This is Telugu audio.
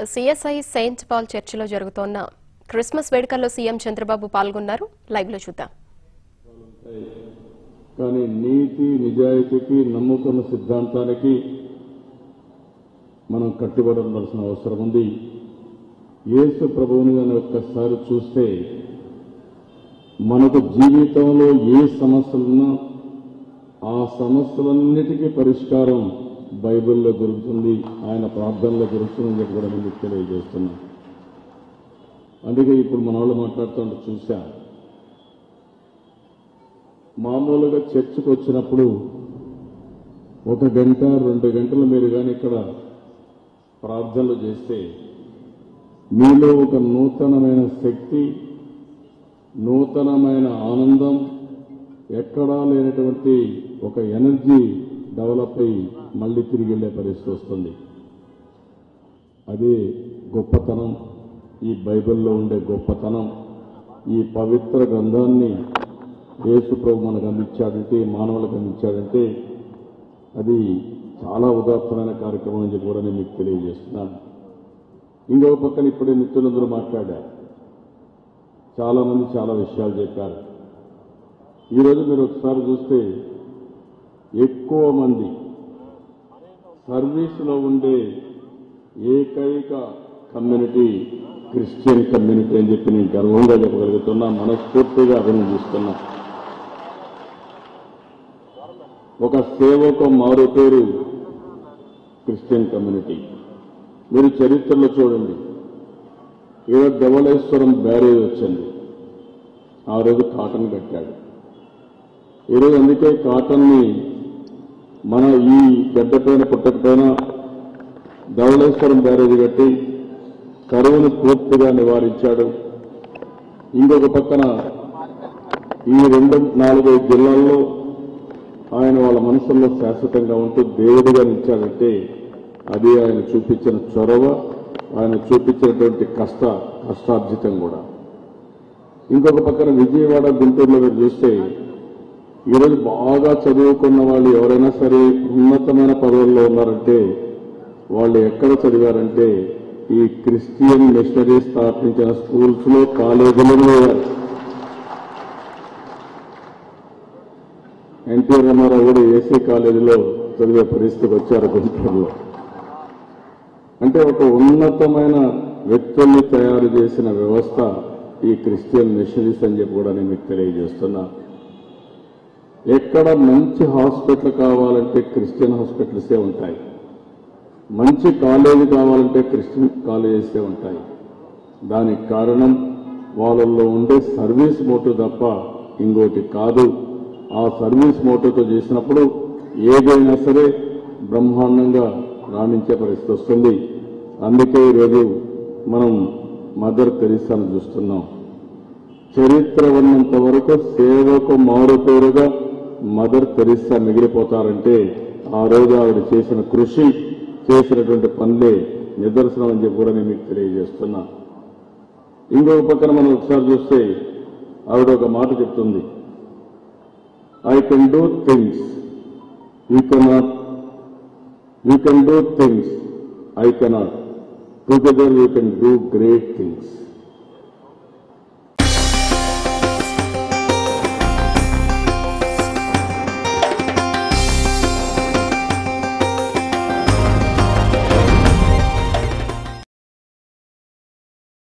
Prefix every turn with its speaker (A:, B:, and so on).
A: సిఎస్ఐ సెయింట్ పాల్ చర్చిలో జరుగుతోన్న క్రిస్మస్ వేడుకల్లో సీఎం చంద్రబాబు పాల్గొన్నారు లైవ్ లో చూద్దాం
B: కానీ నీతి నిజాయితీకి నమ్ముకున్న సిద్ధాంతానికి మనం కట్టుబడి ఉండాల్సిన అవసరం ఉంది యేసు ప్రభువుని కానీ ఒక్కసారి చూస్తే మనకు జీవితంలో ఏ సమస్యలున్నా ఆ సమస్యలన్నిటికీ పరిష్కారం బైబిల్లో దొరుకుతుంది ఆయన ప్రార్థనలో దొరుకుతుందని చెప్పి కూడా నేను మీకు తెలియజేస్తున్నాను అందుకే ఇప్పుడు మన వాళ్ళు మాట్లాడుతుంటే చూశా మామూలుగా చర్చికి వచ్చినప్పుడు ఒక గంట రెండు గంటలు మీరు కానీ ఇక్కడ ప్రార్థనలు చేస్తే మీలో ఒక నూతనమైన శక్తి నూతనమైన ఆనందం ఎక్కడా లేనటువంటి ఒక ఎనర్జీ డెవలప్ అయ్యి మళ్ళీ తిరిగి వెళ్ళే పరిస్థితి వస్తుంది అదే గొప్పతనం ఈ బైబిల్లో ఉండే గొప్పతనం ఈ పవిత్ర గ్రంథాన్ని యేసు ప్రభు మనకు అందించాడంటే మానవులకు అందించాడంటే అది చాలా ఉదాత్తమైన కార్యక్రమం అని చెప్పి కూడా నేను మీకు తెలియజేస్తున్నాను ఇంకొక పక్కన ఇప్పుడే మిత్రులందరూ మాట్లాడారు చాలా మంది చాలా విషయాలు చెప్పారు ఈరోజు మీరు ఒకసారి చూస్తే ఎక్కువ మంది సర్వీసులో ఉండే ఏకైక కమ్యూనిటీ క్రిస్టియన్ కమ్యూనిటీ అని చెప్పి నేను గర్వంగా చెప్పగలుగుతున్నా మనస్ఫూర్తిగా అభినందిస్తున్నా ఒక సేవకు మారు పేరు క్రిస్టియన్ కమ్యూనిటీ మీరు చరిత్రలో చూడండి ఈరోజు ధవళేశ్వరం బ్యారేజ్ వచ్చింది ఆ రోజు కాటన్ కట్టాడు ఈరోజు అందుకే కాటన్ని మన ఈ గడ్డపైన పుట్టకపోయిన ధవళేశ్వరం బ్యారేజ్ కట్టి కరువును పూర్తిగా నివారించాడు ఇంకొక పక్కన ఈ రెండు నాలుగైదు జిల్లాల్లో ఆయన వాళ్ళ మనసుల్లో శాశ్వతంగా ఉంటూ దేవుడిగా నిలిచాడంటే అది ఆయన చూపించిన చొరవ ఆయన చూపించినటువంటి కష్ట కష్టార్జితం కూడా ఇంకొక పక్కన విజయవాడ గుంటూరులో మీరు చూస్తే ఈరోజు బాగా చదువుకున్న వాళ్ళు ఎవరైనా సరే ఉన్నతమైన పదవుల్లో ఉన్నారంటే వాళ్ళు ఎక్కడ చదివారంటే ఈ క్రిస్టియన్ మిషనరీ స్థాపించిన స్కూల్స్ లో కాలేజీలలో ఎన్టీ రామారావు కూడా ఏసీ కాలేజీలో చదివే పరిస్థితికి వచ్చారు గుంటూరులో అంటే ఒక ఉన్నతమైన వ్యక్తుల్ని తయారు చేసిన వ్యవస్థ ఈ క్రిస్టియన్ మిషనరీస్ అని చెప్పి కూడా నేను మీకు తెలియజేస్తున్నా ఎక్కడ మంచి హాస్పిటల్ కావాలంటే క్రిస్టియన్ హాస్పిటల్సే ఉంటాయి మంచి కాలేజీ కావాలంటే క్రిస్టియన్ కాలేజెసే ఉంటాయి దానికి కారణం వాళ్ళల్లో ఉండే సర్వీస్ మోటో తప్ప ఇంకోటి కాదు ఆ సర్వీస్ మోటోతో చేసినప్పుడు ఏదైనా సరే బ్రహ్మాండంగా రాణించే పరిస్థితి వస్తుంది అందుకే ఈరోజు మనం మదర్ తెరిసాను చూస్తున్నాం చరిత్ర ఉన్నంత వరకు సేవకు మారుపేరుగా మదర్ తెరిసా మిగిలిపోతారంటే ఆ రోజు ఆవిడ చేసిన కృషి చేసినటువంటి పనులే నిదర్శనం అని చెప్పి కూడా నేను మీకు తెలియజేస్తున్నా ఇంకొక పక్కన మనం ఒకసారి చూస్తే ఆవిడ ఒక మాట చెప్తుంది I can do things you cannot you can do things I cannot together you can do great things